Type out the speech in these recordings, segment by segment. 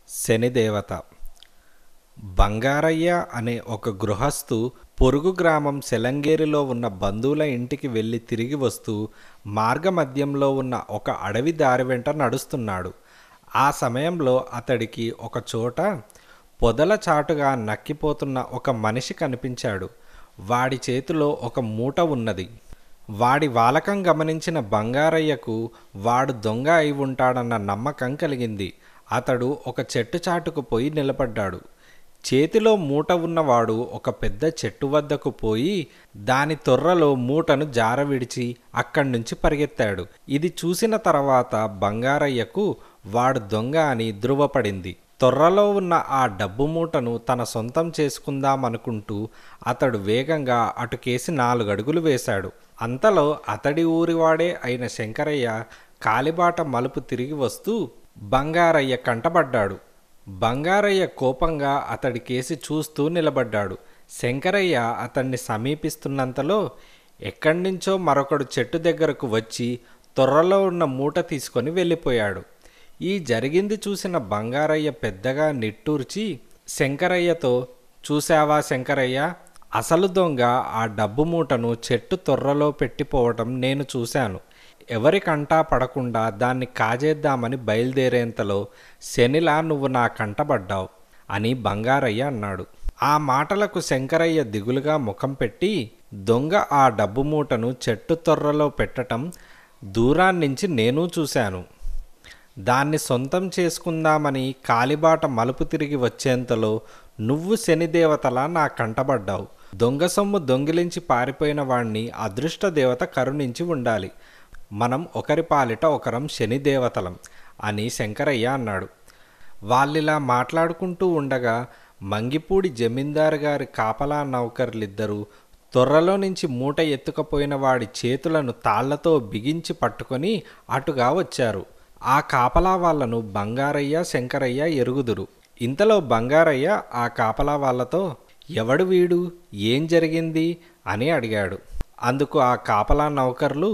శనిదేవత బంగారయ్య అనే ఒక గృహస్థు పొరుగు గ్రామం సెలంగేరిలో ఉన్న బంధువుల ఇంటికి వెళ్ళి తిరిగి వస్తూ మార్గమధ్యంలో ఉన్న ఒక అడవి దారి వెంట నడుస్తున్నాడు ఆ సమయంలో అతడికి ఒక చోట పొదల చాటుగా నక్కిపోతున్న ఒక మనిషి కనిపించాడు వాడి చేతిలో ఒక మూట ఉన్నది వాడి వాలకం గమనించిన బంగారయ్యకు వాడు దొంగ అయి ఉంటాడన్న నమ్మకం కలిగింది అతడు ఒక చెట్టు చాటుకు పోయి నిలబడ్డాడు చేతిలో మూట ఉన్నవాడు ఒక పెద్ద చెట్టు వద్దకు పోయి దాని తొర్రలో మూటను జార విడిచి అక్కడి నుంచి పరిగెత్తాడు ఇది చూసిన తర్వాత బంగారయ్యకు వాడు దొంగ అని ధృవపడింది తొర్రలో ఉన్న ఆ డబ్బు మూటను తన సొంతం చేసుకుందామనుకుంటూ అతడు వేగంగా అటుకేసి నాలుగడుగులు వేశాడు అంతలో అతడి ఊరివాడే అయిన శంకరయ్య కాలిబాట మలుపు తిరిగి వస్తూ బంగారయ్య కంటపడ్డాడు బంగారయ్య కోపంగా అతడి కేసి చూస్తూ నిలబడ్డాడు శంకరయ్య అతన్ని సమీపిస్తున్నంతలో ఎక్కడి నుంచో మరొకడు చెట్టు దగ్గరకు వచ్చి తొర్రలో ఉన్న మూట తీసుకొని వెళ్ళిపోయాడు ఈ జరిగింది చూసిన బంగారయ్య పెద్దగా నిట్టూర్చి శంకరయ్యతో చూశావా శంకరయ్య అసలు దొంగ ఆ డబ్బు మూటను చెట్టు తొర్రలో పెట్టిపోవటం నేను చూశాను ఎవరికంటా పడకుండా దాన్ని కాజేద్దామని బయలుదేరేంతలో శనిలా నువ్వు నా కంటబడ్డావు అని బంగారయ్య అన్నాడు ఆ మాటలకు శంకరయ్య దిగులుగా ముఖం పెట్టి దొంగ ఆ డబ్బు మూటను చెట్టు తొర్రలో పెట్టటం దూరాన్నించి నేను చూశాను దాన్ని సొంతం చేసుకుందామని కాలిబాట మలుపు తిరిగి వచ్చేంతలో నువ్వు శనిదేవతలా నా కంటబడ్డావు దొంగ సొమ్ము దొంగిలించి పారిపోయిన వాణ్ణి అదృష్ట దేవత కరుణించి ఉండాలి మనం ఒకరి పాలిట ఒకరం శనిదేవతలం అని శంకరయ్య అన్నాడు వాళ్ళిలా మాట్లాడుకుంటూ ఉండగా మంగిపూడి జమీందారు గారి కాపలా నౌకర్లిద్దరూ తొర్రలో నుంచి మూట ఎత్తుకపోయిన వాడి చేతులను తాళ్లతో బిగించి పట్టుకొని అటుగా వచ్చారు ఆ కాపలా వాళ్లను బంగారయ్య శంకరయ్య ఎరుగుదురు ఇంతలో బంగారయ్య ఆ కాపలా వాళ్లతో ఎవడు వీడు ఏం జరిగింది అని అడిగాడు అందుకు ఆ కాపలా నౌకర్లు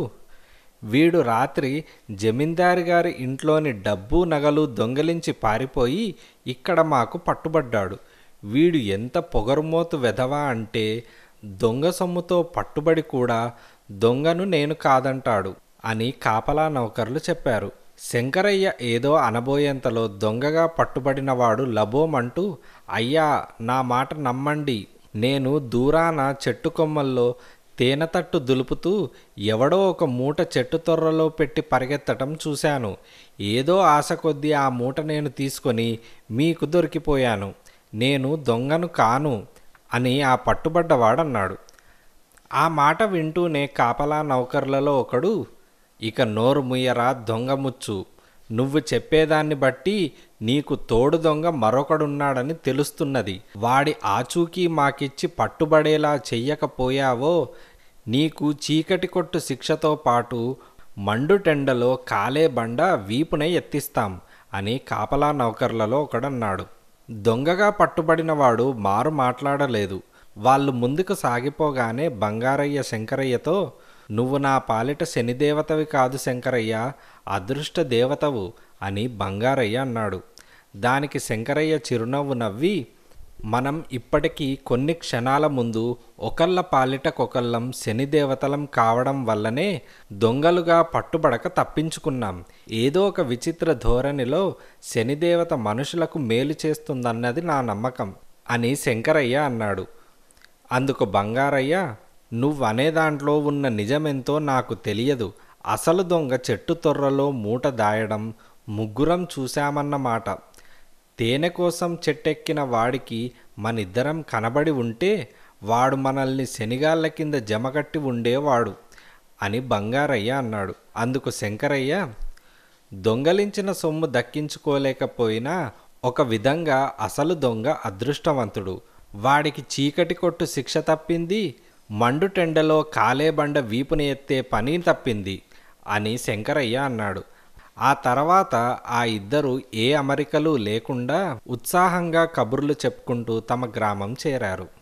వీడు రాత్రి జమీందారు గారి ఇంట్లోని డబ్బు నగలు దొంగలించి పారిపోయి ఇక్కడ మాకు పట్టుబడ్డాడు వీడు ఎంత పొగరుమోతు వెధవా అంటే దొంగ సొమ్ముతో పట్టుబడి కూడా దొంగను నేను కాదంటాడు అని కాపలా నౌకర్లు చెప్పారు శంకరయ్య ఏదో అనబోయేంతలో దొంగగా పట్టుబడినవాడు లబోమంటూ అయ్యా నా మాట నమ్మండి నేను దూరాన చెట్టు కొమ్మల్లో తేనెతట్టు దులుపుతూ ఎవడో ఒక మూట చెట్టు తొర్రలో పెట్టి పరిగెత్తటం చూశాను ఏదో ఆశ కొద్దీ ఆ మూట నేను తీసుకొని మీకు దొరికిపోయాను నేను దొంగను కాను అని ఆ పట్టుబడ్డవాడన్నాడు ఆ మాట వింటూనే కాపలా నౌకర్లలో ఒకడు ఇక నోరు ముయ్యరా దొంగముచ్చు నువ్వు చెప్పేదాన్ని బట్టి నీకు తోడు దొంగ మరొకడున్నాడని తెలుస్తున్నది వాడి ఆచూకీ మాకిచ్చి పట్టుబడేలా చెయ్యకపోయావో నీకు చీకటి కొట్టు శిక్షతో పాటు మండుటెండలో కాలే బండ వీపునే ఎత్తిస్తాం అని కాపలా నౌకర్లలో ఒకడన్నాడు దొంగగా పట్టుబడినవాడు మారు మాట్లాడలేదు వాళ్ళు ముందుకు సాగిపోగానే బంగారయ్య శంకరయ్యతో నువ్వు నా పాలిట శనిదేవతవి కాదు శంకరయ్య అదృష్ట దేవతవు అని బంగారయ్య అన్నాడు దానికి శంకరయ్య చిరునవ్వు నవ్వి మనం ఇప్పటికీ కొన్ని క్షణాల ముందు ఒకళ్ళ పాలిటకొకళ్ళం శనిదేవతలం కావడం వల్లనే దొంగలుగా పట్టుబడక తప్పించుకున్నాం ఏదో ఒక విచిత్ర ధోరణిలో శనిదేవత మనుషులకు మేలు చేస్తుందన్నది నా నమ్మకం అని శంకరయ్య అన్నాడు అందుకు బంగారయ్య నువ్వనే దాంట్లో ఉన్న నిజమెంతో నాకు తెలియదు అసలు దొంగ చెట్టు తొర్రలో మూట దాయడం ముగ్గురం చూశామన్నమాట తేనె కోసం చెట్టెక్కిన వాడికి మనిద్దరం కనబడి ఉంటే వాడు మనల్ని శనిగాళ్ళ కింద జమకట్టి ఉండేవాడు అని బంగారయ్య అన్నాడు అందుకు శంకరయ్య దొంగలించిన సొమ్ము దక్కించుకోలేకపోయినా ఒక విధంగా అసలు దొంగ అదృష్టవంతుడు వాడికి చీకటి కొట్టు శిక్ష తప్పింది మండుటెండలో కాలేబండ వీపుని ఎత్తే పని తప్పింది అని శంకరయ్య అన్నాడు ఆ తర్వాత ఆ ఇద్దరు ఏ అమరికలు లేకుండా ఉత్సాహంగా కబుర్లు చెప్పుకుంటూ తమ గ్రామం చేరారు